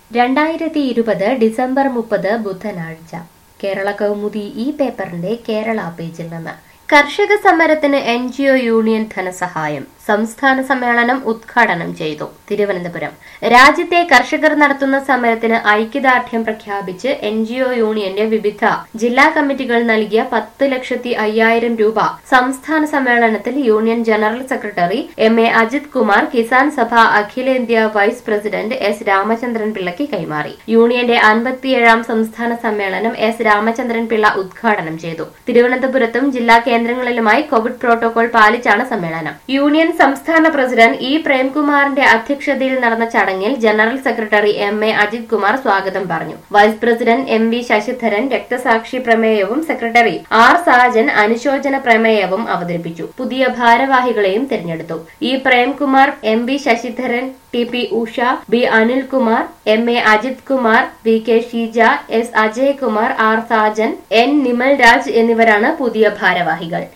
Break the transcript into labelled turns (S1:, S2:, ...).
S1: രണ്ടായിരത്തി ഇരുപത് ഡിസംബർ മുപ്പത് ബുധനാഴ്ച കേരള കൗമുദി ഈ പേപ്പറിന്റെ കേരള പേജിൽ നിന്ന് കർഷക സമരത്തിന് എൻ ജി ഒ യൂണിയൻ ധനസഹായം സംസ്ഥാന സമ്മേളനം ഉദ്ഘാടനം ചെയ്തു തിരുവനന്തപുരം രാജ്യത്തെ കർഷകർ നടത്തുന്ന സമരത്തിന് ഐക്യദാർഢ്യം പ്രഖ്യാപിച്ച് എൻ ജി ഒ യൂണിയന്റെ വിവിധ ജില്ലാ കമ്മിറ്റികൾ നൽകിയ പത്ത് ലക്ഷത്തി അയ്യായിരം രൂപ സംസ്ഥാന സമ്മേളനത്തിൽ union general secretary M A Ajith Kumar Kisan Sabha അഖിലേന്ത്യാ വൈസ് പ്രസിഡന്റ് എസ് രാമചന്ദ്രൻ പിള്ളയ്ക്ക് കൈമാറി യൂണിയന്റെ അൻപത്തിയേഴാം സംസ്ഥാന സമ്മേളനം എസ് രാമചന്ദ്രൻ പിള്ള ഉദ്ഘാടനം ചെയ്തു തിരുവനന്തപുരത്തും ജില്ലാ കേന്ദ്രങ്ങളിലുമായി കോവിഡ് പ്രോട്ടോകോൾ പാലിച്ചാണ് സമ്മേളനം യൂണിയൻ സംസ്ഥാന പ്രസിഡന്റ് ഇ പ്രേംകുമാറിന്റെ അധ്യക്ഷതയിൽ നടന്ന ചടങ്ങിൽ general secretary M A Ajith Kumar സ്വാഗതം പറഞ്ഞു vice president M V Sasidharan രക്തസാക്ഷി പ്രമേയവും സെക്രട്ടറി ആർ സാജൻ അനുശോചന പ്രമേയവും അവതരിപ്പിച്ചു പുതിയ ഭാരവാഹികളെയും തിരഞ്ഞെടുത്തു E Premkumar M V Sasidharan T P Usha B Anilkumar M A Ajith Kumar V K Sheeja S Ajay Kumar R Sajan N Nimal Raj എന്നിവരാണ് പുതിയ ഭാരവാഹികൾ